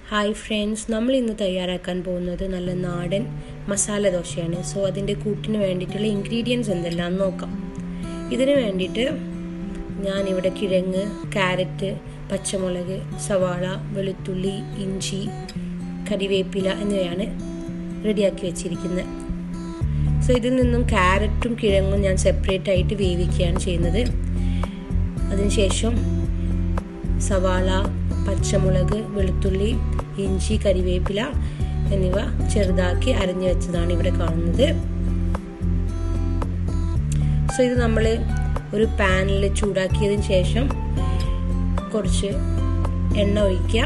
hi friends നമ്മൾ ഇന്ന് തയ്യാറാക്കാൻ പോകുന്നത് നല്ല നാടൻ മസാല ദോശയാണ് സോ അതിൻ്റെ കൂട്ടിന് വേണ്ടിയിട്ടുള്ള ഇൻഗ്രീഡിയൻസ് എന്തെല്ലാം നോക്കാം ഇതിന് വേണ്ടിയിട്ട് ഞാനിവിടെ കിഴങ്ങ് ക്യാരറ്റ് പച്ചമുളക് സവാള വെളുത്തുള്ളി ഇഞ്ചി കറിവേപ്പില എന്നിവയാണ് റെഡിയാക്കി വെച്ചിരിക്കുന്നത് സോ ഇതിൽ നിന്നും ക്യാരറ്റും കിഴങ്ങും ഞാൻ സെപ്പറേറ്റ് ആയിട്ട് വേവിക്കുകയാണ് ചെയ്യുന്നത് അതിനുശേഷം സവാള പച്ചമുളക് വെളുത്തുള്ളി ഇഞ്ചി കരിവേപ്പില എന്നിവ ചെറുതാക്കി അരിഞ്ഞു വെച്ചതാണ് ഇവിടെ കാണുന്നത് സോ ഇത് നമ്മൾ ഒരു പാനിൽ ചൂടാക്കിയതിന് ശേഷം കുറച്ച് എണ്ണ ഒഴിക്കുക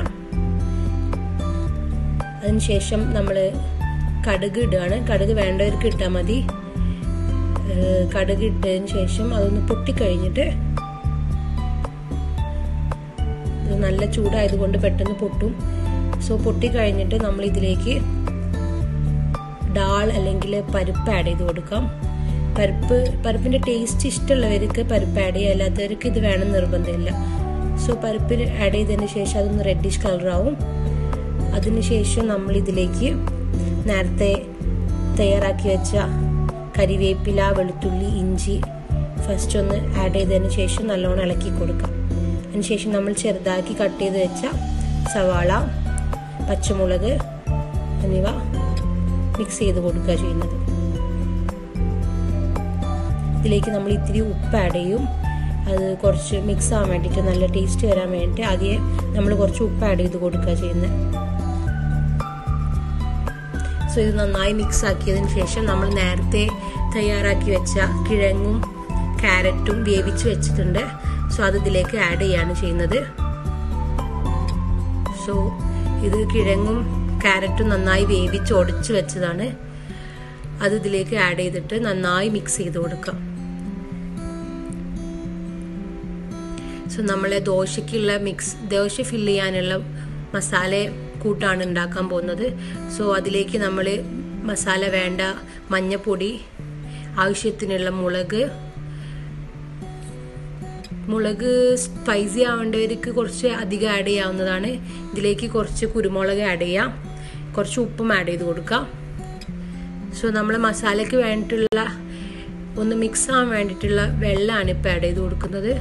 അതിനുശേഷം നമ്മൾ കടുക് ഇടുകയാണ് കടുക് വേണ്ടവർക്ക് ഇട്ടാൽ മതി കടുക് ഇട്ടതിന് ശേഷം അതൊന്ന് പൊട്ടിക്കഴിഞ്ഞിട്ട് ഇത് നല്ല ചൂടായതുകൊണ്ട് പെട്ടെന്ന് പൊട്ടും സോ പൊട്ടിക്കഴിഞ്ഞിട്ട് നമ്മൾ ഇതിലേക്ക് ഡാൾ അല്ലെങ്കിൽ പരിപ്പ് ആഡ് ചെയ്ത് കൊടുക്കാം പരിപ്പ് പരിപ്പിന്റെ ടേസ്റ്റ് ഇഷ്ടമുള്ളവർക്ക് പരിപ്പ് ആഡ് ചെയ്യുക അല്ലാത്തവർക്ക് ഇത് വേണം നിർബന്ധമില്ല സോ പരിപ്പ് ആഡ് ചെയ്തതിന് ശേഷം അതൊന്ന് റെഡിഷ് കളറാവും അതിനുശേഷം നമ്മൾ ഇതിലേക്ക് നേരത്തെ തയ്യാറാക്കി വെച്ച കരിവേപ്പില വെളുത്തുള്ളി ഇഞ്ചി ഫസ്റ്റ് ഒന്ന് ആഡ് ചെയ്തതിന് ശേഷം നല്ലോണം ഇളക്കി കൊടുക്കാം അതിനുശേഷം നമ്മൾ ചെറുതാക്കി കട്ട് ചെയ്ത് വെച്ച സവാള പച്ചമുളക് എന്നിവ മിക്സ് ചെയ്ത് കൊടുക്കുക ചെയ്യുന്നത് ഇതിലേക്ക് നമ്മൾ ഇത്തിരി ഉപ്പ് ആഡ് ചെയ്യും അത് കുറച്ച് മിക്സ് ആവാൻ വേണ്ടിയിട്ട് നല്ല ടേസ്റ്റ് വരാൻ വേണ്ടിയിട്ട് ആദ്യം നമ്മൾ കുറച്ച് ഉപ്പ് ആഡ് ചെയ്ത് കൊടുക്കുക ചെയ്യുന്നത് സോ ഇത് നന്നായി മിക്സ് ആക്കിയതിന് ശേഷം നമ്മൾ നേരത്തെ തയ്യാറാക്കി വെച്ച കിഴങ്ങും ക്യാരറ്റും വേവിച്ച് വെച്ചിട്ടുണ്ട് സോ അത് ഇതിലേക്ക് ആഡ് ചെയ്യാണ് ചെയ്യുന്നത് സോ ഇത് കിഴങ്ങും ക്യാരറ്റും നന്നായി വേവിച്ച് ഒടിച്ച് വെച്ചതാണ് അത് ഇതിലേക്ക് ആഡ് ചെയ്തിട്ട് നന്നായി മിക്സ് ചെയ്ത് കൊടുക്കാം സോ നമ്മളെ ദോശയ്ക്കുള്ള മിക്സ് ദോശ ഫില്ല് ചെയ്യാനുള്ള മസാല കൂട്ടാണ് ഉണ്ടാക്കാൻ പോകുന്നത് സോ അതിലേക്ക് നമ്മൾ മസാല വേണ്ട മഞ്ഞപ്പൊടി ആവശ്യത്തിനുള്ള മുളക് മുളക് സ്പൈസി ആവേണ്ടവർക്ക് കുറച്ച് അധികം ആഡ് ചെയ്യാവുന്നതാണ് ഇതിലേക്ക് കുറച്ച് കുരുമുളക് ആഡ് ചെയ്യാം കുറച്ച് ഉപ്പും ആഡ് ചെയ്ത് കൊടുക്കാം സോ നമ്മൾ മസാലയ്ക്ക് വേണ്ടിയിട്ടുള്ള ഒന്ന് മിക്സ് ആവാൻ വേണ്ടിയിട്ടുള്ള വെള്ളമാണ് ഇപ്പോൾ ആഡ് ചെയ്ത് കൊടുക്കുന്നത്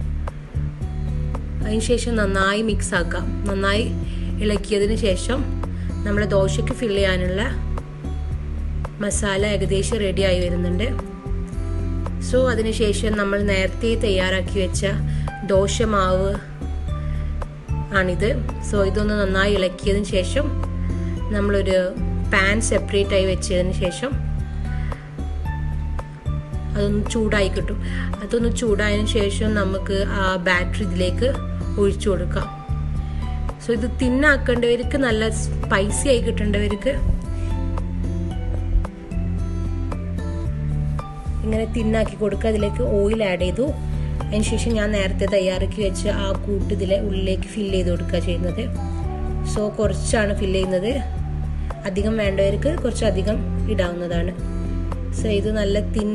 അതിനുശേഷം നന്നായി മിക്സ് ആക്കാം നന്നായി ഇളക്കിയതിന് ശേഷം നമ്മൾ ദോശയ്ക്ക് ഫില്ല് ചെയ്യാനുള്ള മസാല ഏകദേശം റെഡിയായി വരുന്നുണ്ട് സോ അതിനുശേഷം നമ്മൾ നേരത്തെ തയ്യാറാക്കി വെച്ച ദോശമാവ് ആണിത് സോ ഇതൊന്ന് നന്നായി ഇളക്കിയതിന് ശേഷം നമ്മളൊരു പാൻ സെപ്പറേറ്റ് ആയി വെച്ചതിന് ശേഷം അതൊന്ന് ചൂടായി കിട്ടും അതൊന്ന് ചൂടായതിനു ശേഷം നമുക്ക് ആ ബാറ്ററി ഇതിലേക്ക് ഒഴിച്ചു കൊടുക്കാം സോ ഇത് തിന്നാക്കേണ്ടവർക്ക് നല്ല സ്പൈസി ആയി കിട്ടേണ്ടവർക്ക് ഇങ്ങനെ തിന്നാക്കി കൊടുക്കുക അതിലേക്ക് ഓയിൽ ആഡ് ചെയ്തു അതിനുശേഷം ഞാൻ നേരത്തെ തയ്യാറാക്കി വെച്ച് ആ കൂട്ട് ഇതിലെ ഉള്ളിലേക്ക് ഫില്ല് ചെയ്ത് കൊടുക്കുക ചെയ്യുന്നത് സോ കുറച്ചാണ് ഫില്ല് ചെയ്യുന്നത് അധികം വേണ്ടവർക്ക് കുറച്ച് അധികം ഇടാവുന്നതാണ് സോ ഇത് നല്ല തിൻ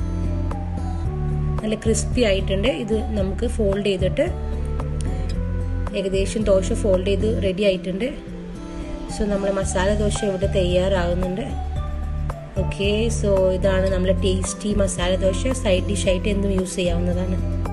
നല്ല ക്രിസ്പി ആയിട്ടുണ്ട് ഇത് നമുക്ക് ഫോൾഡ് ചെയ്തിട്ട് ഏകദേശം ദോശ ഫോൾഡ് ചെയ്ത് റെഡി ആയിട്ടുണ്ട് സോ നമ്മൾ മസാല ദോശ ഇവിടെ തയ്യാറാവുന്നുണ്ട് ഓക്കെ സോ ഇതാണ് നമ്മളെ tasty masala dosa side dish ആയിട്ട് എന്തും യൂസ് ചെയ്യാവുന്നതാണ്